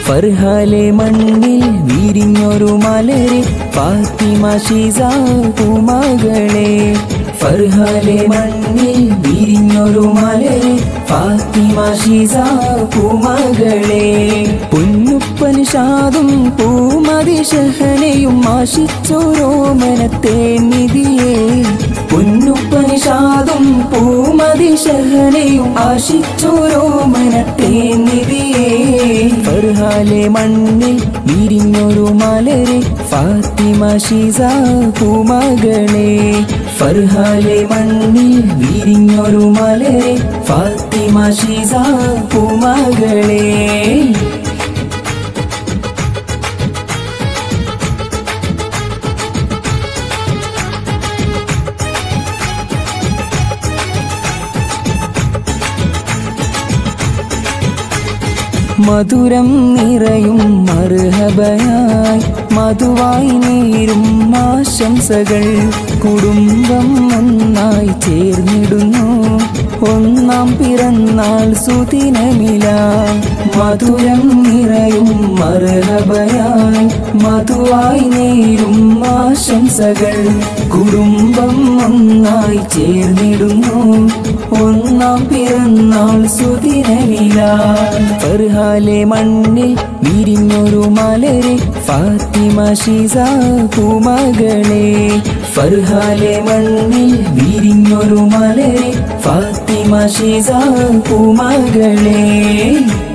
ഫർഹാലെ മണ്ണിൽ വിരിഞ്ഞൊരു മലരെ ഫാത്തിമ ഷീസ പൂമകളെ ഫർഹാലെ മണ്ണിൽ വിരിഞ്ഞൊരു മലരെ ഫാത്തിമ ഷീസ പൂമകളെ പൊന്നുപ്പൻ ഷാദും പൂമതി ഷഹനയും ആശിച്ചോരോമനത്തെ നിധിയെ പൊന്നുപ്പൻ ഷാദും പൂമതി ഷഹനയും ആശിച്ചോരോമനത്തെ നിധിയെ ഫർഹാലെ മണ്ണിൽ വിരിഞ്ഞൊരു മലരെ ഫാത്തിമ ഷീസ പൂമകളെ ഫർഹാലെ മണ്ണിൽ വിരിഞ്ഞൊരു മലരെ ഫാത്തിമ ഷീസ പൂമകളെ മധുരം നിറയും മറുഹബയായി മധുവായി നേരും ആശംസകൾ കുടുംബം ഒന്നായി ചേർന്നിടുന്നു ഒന്നാം പിറന്നാൾ സുദിനമില മധുരം നിറയും മറുഹബയായി മധുവായി നേരും ആശംസകൾ കുടുംബം ഒന്നായി ചേർന്നിടുന്നു ഒന്നാം പിറന്നാൾ സുദിനമില ഫർഹാലെ മണ്ണിൽ വിരിഞ്ഞൊരു മലരെ ഫാത്തിമ ഷീസ പൂമകളെ ഫർഹാലെ മണ്ണിൽ വിരിഞ്ഞൊരു മലരെ ഫാത്തിമ ഷീസ പൂമകളെ